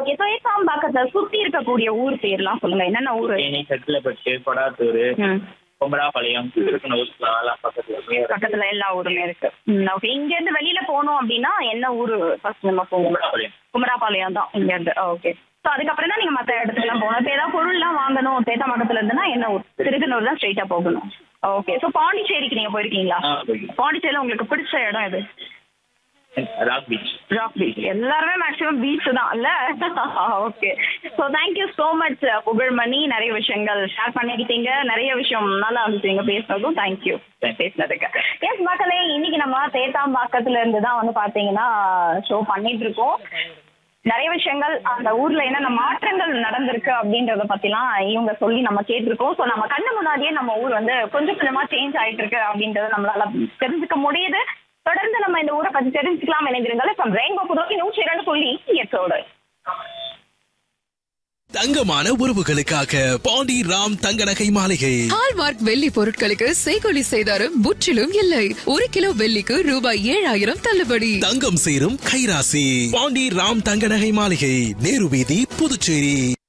Okay so ஏத்தாம்பாக்கத்தை சுத்தி இருக்கக்கூடிய ஊர் பேர்லாம் சொல்லுங்க என்னென்ன ஊர் தேனி செட்டிலப்பட்டு கொடாத்தூர் ம் கொம்பராபாளையம் திருக்கனூர் அதெல்லாம் பக்கத்துல பக்கத்துல எல்லா ஊருமே இருக்கு ஓகே இங்க இருந்து வெளியில போனோம் அப்படின்னா என்ன ஊரு ஃபர்ஸ்ட் நம்ம போவோம் கொம்பராபாளையம் குமராபாளையம் தான் இங்க இருந்து ஓகே ஸோ அதுக்கப்புறம் தான் நீங்க மத்த இடத்துக்குலாம் போகணும் இப்போ ஏதாவது பொருள்லாம் வாங்கணும் தேத்தாமட்டத்துல இருந்துன்னா என்ன ஊர் திருக்கனூர் தான் ஸ்ட்ரெயிட்டா போகணும் ஓகே ஸோ பாண்டிச்சேரிக்கு நீங்க போயிருக்கீங்களா ஆ, போயிருக்கேன். பாண்டிச்சேரியில உங்களுக்கு பிடிச்ச இடம் எது ராக் பீச் ராக் பீச் எல்லாருமே மேக்ஸிமம் பீச் தான் இல்ல okay so thank you so much Pugazhmani நிறைய விஷயங்கள் ஷேர் பண்ணிக்கிட்டீங்க நிறைய விஷயம் நல்லா இருந்துச்சு நீங்க பேசுனதும் தேங்க்யூ பேசினதுக்கு எஸ் மக்களே இன்னைக்கு நம்ம தேத்தாம்பாக்கத்துல இருந்து தான் வந்து பாத்தீங்கன்னா ஷோ பண்ணிட்டு இருக்கோம் நிறைய விஷயங்கள் அந்த ஊர்ல என்னென்ன மாற்றங்கள் நடந்திருக்கு அப்படின்றத பத்திலாம் இவங்க சொல்லி நம்ம கேட்டிருக்கோம் ஸோ நம்ம கண்ணு முன்னாடியே நம்ம ஊர் வந்து கொஞ்சம் கொஞ்சமா சேஞ்ச் ஆயிட்டு இருக்கு அப்படின்றத நம்மளால தெரிஞ்சுக்க முடியுது தொடர்ந்து நம்ம இந்த ஊரை பத்தி தெரிஞ்சுக்கலாம் இணைந்திருங்கள் ஃப்ரம் ரெயின்போ புதுவை நூற்றி இரண்டு புள்ளி எட்டோடு தங்கமான உறவுகளுக்காக பாண்டி ராம் தங்க நகை மாளிகை ஹால்மார்க் வெள்ளி பொருட்களுக்கு செய்கொலி செய்தாரும் முற்றிலும் இல்லை ஒரு கிலோ வெள்ளிக்கு ரூபாய் ஏழாயிரம் தள்ளுபடி தங்கம் சேரும் கைராசி பாண்டி ராம் தங்க நகை மாளிகை நேரு வீதி புதுச்சேரி